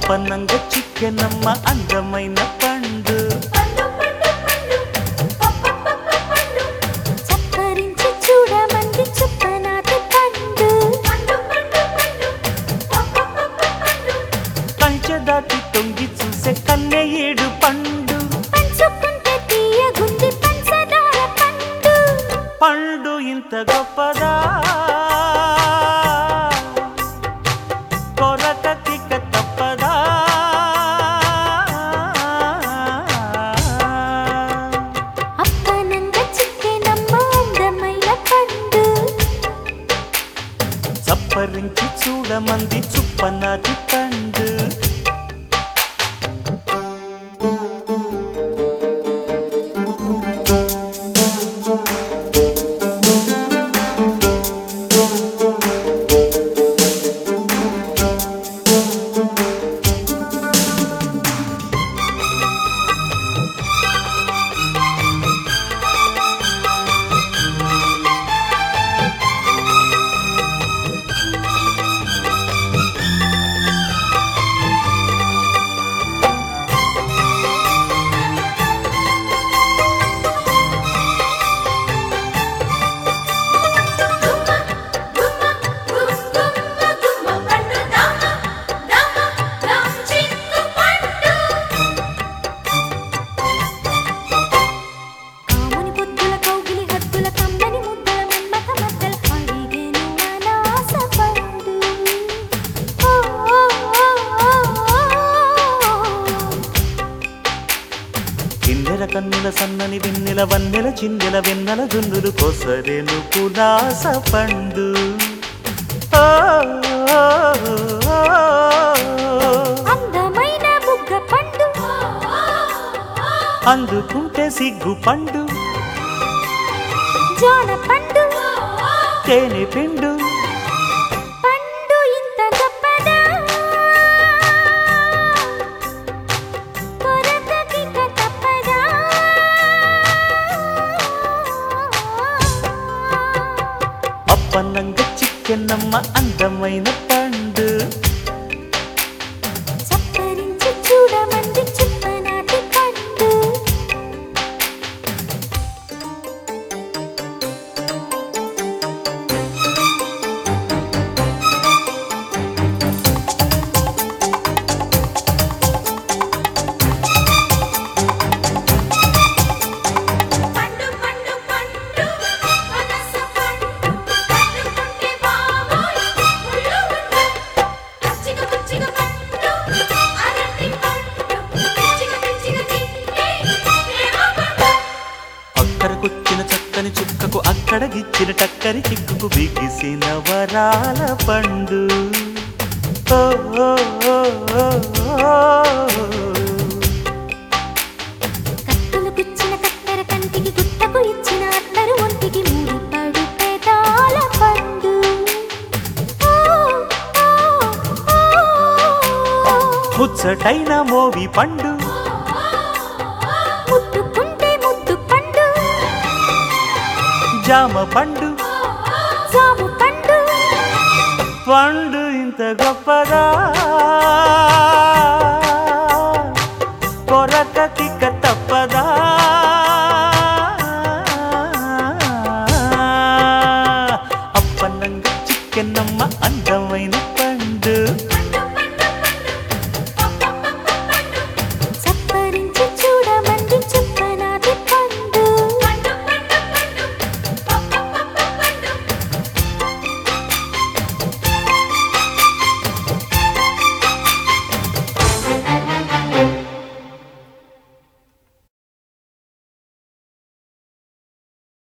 అప్పన్నంగా చిక్కెనమ్మ అందమైన పండు చప్పరించి చూడమంది చుప్పనాటి పండు కంచె దాటి తొంగి చూసే కన్నె ఏడు పండు పంచుకుంటే తీయగుంది పంచదార పండు పండు ఇంత గొప్పదా కొరత తిక్క తప్పదా అప్పనంగా చిక్కెనమ్మ అందమైన పండు చప్పరించి చూడమంది చుప్పనాటి పండు కాముని పొద్దుల కౌగిలి హద్దుల కమ్మని ముద్దల మన్మథ మద్దల అడిగేను అనాస పండు ఓ ఓ ఓ ఓ ఓ. కిన్నెల కన్నుల సన్నని వెన్నెల వన్నెల చిన్నెల వెన్నెల జున్నులు కొసరేను పులాస పండు ఓ, ఓ, ఓ, అందమైన బుగ్గ పండు అందుకుంటే సిగ్గు పండు జాన పండు తేనె పిండు పండు ఇంత గొప్పదా కొరతకిక తప్పదా అప్పన్నంగా చిక్కెనమ్మ అందమైన పండు చప్పరించి చూడమంది చుప్పనాటి పండు పండు పండు పండు మనస పండు పండు పుట్టే బాబోయ్ ముళ్ళు ఉండు పచ్చిగ పచ్చిగ పండు అరటి పండు పిచ్చిగ పిచ్చిగ తింటే ప్రేమ పండు అక్కడకొచ్చిన చక్కని చుక్కకు అక్కడ గిచ్చిన టక్కరి చిక్కుకు బిగిసిన వరాల పండు ఓ, ఓ, ఓ, ఓ, ఓ. కత్తులు గుచ్చిన కత్తెర కంటికి గుట్టకు ఇచ్చిన అత్తరు ఒంటికి మూడు పడు పెదాల పండు ఓ, ఓ, ఓ. ముచ్చటైన మోవి పండు ముట్టుకుంటే ముద్దు పండు జామ పండు జాము పండు పండు ఇంత గొప్పదా కొరక కిక్క తప్పదా అప్పన్నంగా చిక్కెన్నమ్మ